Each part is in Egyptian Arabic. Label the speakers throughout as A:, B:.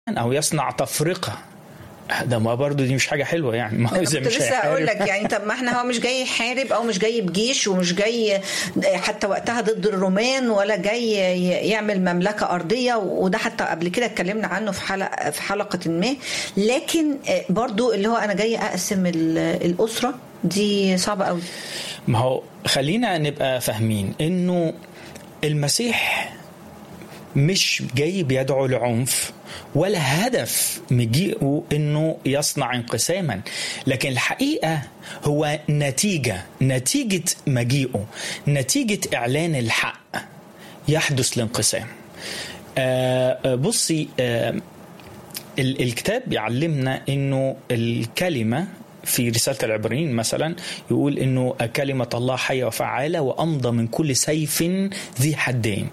A: او يصنع تفرقه ده ما برضه دي مش حاجه حلوه يعني ما هو
B: انا
A: اذا
B: كنت
A: مش
B: لسه هقول لك
A: هيحارب
B: يعني طب ما احنا هو مش جاي يحارب او مش جاي بجيش ومش جاي حتى وقتها ضد الرومان ولا جاي ي- يعمل مملكه ارضيه وده حتى قبل كده اتكلمنا عنه في حلقه في حلقه ما لكن برضو اللي هو انا جاي اقسم ال- الاسره دي صعبه قوي
A: ما هو خلينا نبقى فاهمين انه المسيح مش جاي بيدعو لعنف ولا هدف مجيئه انه يصنع انقساما لكن الحقيقه هو نتيجه نتيجه مجيئه نتيجه اعلان الحق يحدث الانقسام آه آه، بصي آه ال- الكتاب بيعلمنا انه الكلمه في رسالة العبرانيين مثلا يقول انه كلمة الله حية وفعالة وامضى من كل سيف ذي حدين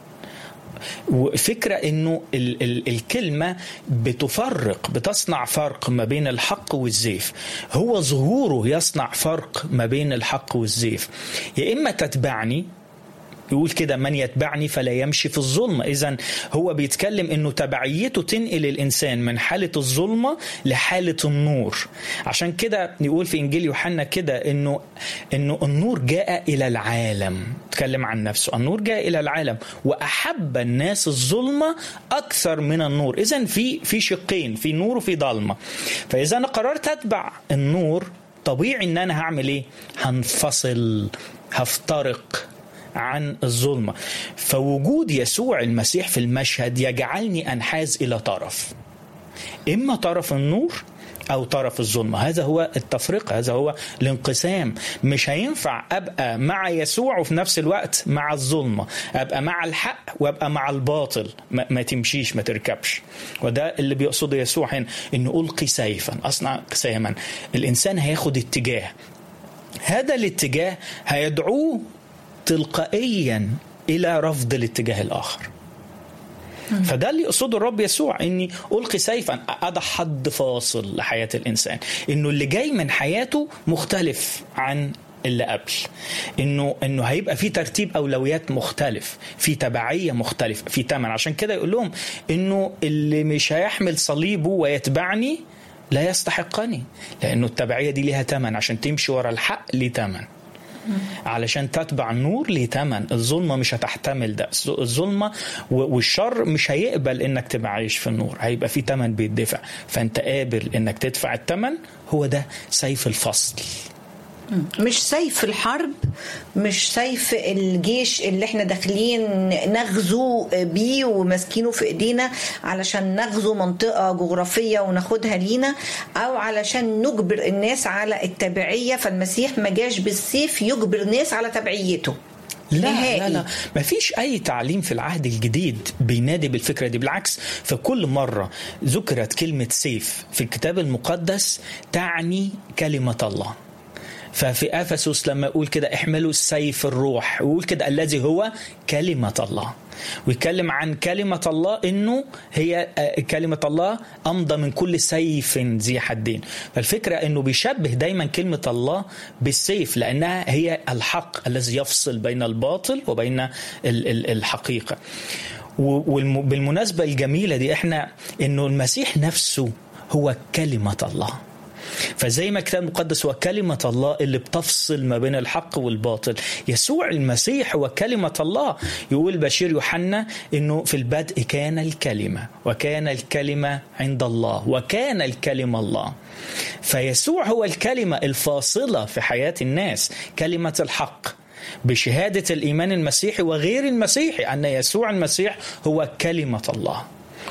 A: وفكرة انه ال ال الكلمة بتفرق بتصنع فرق ما بين الحق والزيف هو ظهوره يصنع فرق ما بين الحق والزيف يا اما تتبعني يقول كده من يتبعني فلا يمشي في الظلمة إذا هو بيتكلم أنه تبعيته تنقل الإنسان من حالة الظلمة لحالة النور عشان كده يقول في إنجيل يوحنا كده أنه أنه النور جاء إلى العالم تكلم عن نفسه النور جاء إلى العالم وأحب الناس الظلمة أكثر من النور إذا في في شقين في نور وفي ضلمة فإذا أنا قررت أتبع النور طبيعي ان انا هعمل ايه هنفصل هفترق عن الظلمة فوجود يسوع المسيح في المشهد يجعلني أنحاز إلى طرف إما طرف النور أو طرف الظلمة هذا هو التفرقة هذا هو الانقسام مش هينفع أبقى مع يسوع وفي نفس الوقت مع الظلمة أبقى مع الحق وأبقى مع الباطل ما, ما تمشيش ما تركبش وده اللي بيقصده يسوع هنا إنه ألقي سيفا أصنع انقساما الإنسان هياخد اتجاه هذا الاتجاه هيدعوه تلقائيا الى رفض الاتجاه الاخر فده اللي يقصده الرب يسوع اني القي سيفا اضع حد فاصل لحياه الانسان انه اللي جاي من حياته مختلف عن اللي قبل انه انه هيبقى في ترتيب اولويات مختلف في تبعيه مختلفه في ثمن عشان كده يقول لهم انه اللي مش هيحمل صليبه ويتبعني لا يستحقني لانه التبعيه دي ليها ثمن عشان تمشي ورا الحق ليه ثمن علشان تتبع النور ليه تمن الظلمه مش هتحتمل ده الظلمه والشر مش هيقبل انك تبقى عايش في النور هيبقى في تمن بيدفع فانت قابل انك تدفع التمن هو ده سيف الفصل
B: مش سيف الحرب مش سيف الجيش اللي احنا داخلين نغزو بيه وماسكينه في ايدينا علشان نغزو منطقه جغرافيه وناخدها لينا او علشان نجبر الناس على التبعيه فالمسيح ما جاش بالسيف يجبر ناس على تبعيته
A: لا
B: نهائي.
A: لا لا ما فيش اي تعليم في العهد الجديد بينادي بالفكره دي بالعكس في كل مره ذكرت كلمه سيف في الكتاب المقدس تعني كلمه الله ففي افسس لما يقول كده احملوا السيف الروح يقول كده الذي هو كلمه الله ويتكلم عن كلمة الله انه هي كلمة الله امضى من كل سيف ذي حدين فالفكرة انه بيشبه دايما كلمة الله بالسيف لانها هي الحق الذي يفصل بين الباطل وبين الحقيقة وبالمناسبة الجميلة دي احنا انه المسيح نفسه هو كلمة الله فزي ما الكتاب المقدس هو كلمة الله اللي بتفصل ما بين الحق والباطل يسوع المسيح هو كلمة الله يقول بشير يوحنا انه في البدء كان الكلمة وكان الكلمة عند الله وكان الكلمة الله فيسوع هو الكلمة الفاصلة في حياة الناس كلمة الحق بشهادة الإيمان المسيحي وغير المسيحي أن يسوع المسيح هو كلمة الله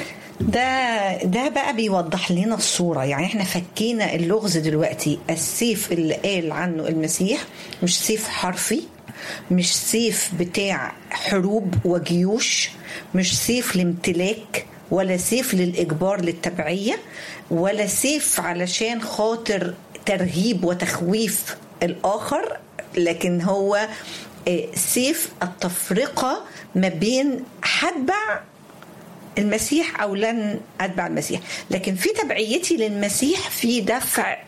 B: ده ده بقى بيوضح لنا الصوره يعني احنا فكينا اللغز دلوقتي السيف اللي قال عنه المسيح مش سيف حرفي مش سيف بتاع حروب وجيوش مش سيف لامتلاك ولا سيف للاجبار للتبعيه ولا سيف علشان خاطر ترهيب وتخويف الاخر لكن هو سيف التفرقه ما بين هتبع المسيح او لن اتبع المسيح لكن في تبعيتي للمسيح في دفع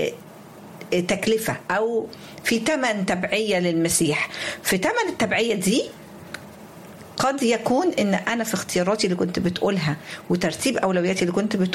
B: تكلفه او في ثمن تبعيه للمسيح في ثمن التبعيه دي قد يكون ان انا في اختياراتي اللي كنت بتقولها وترتيب اولوياتي اللي كنت بتقولها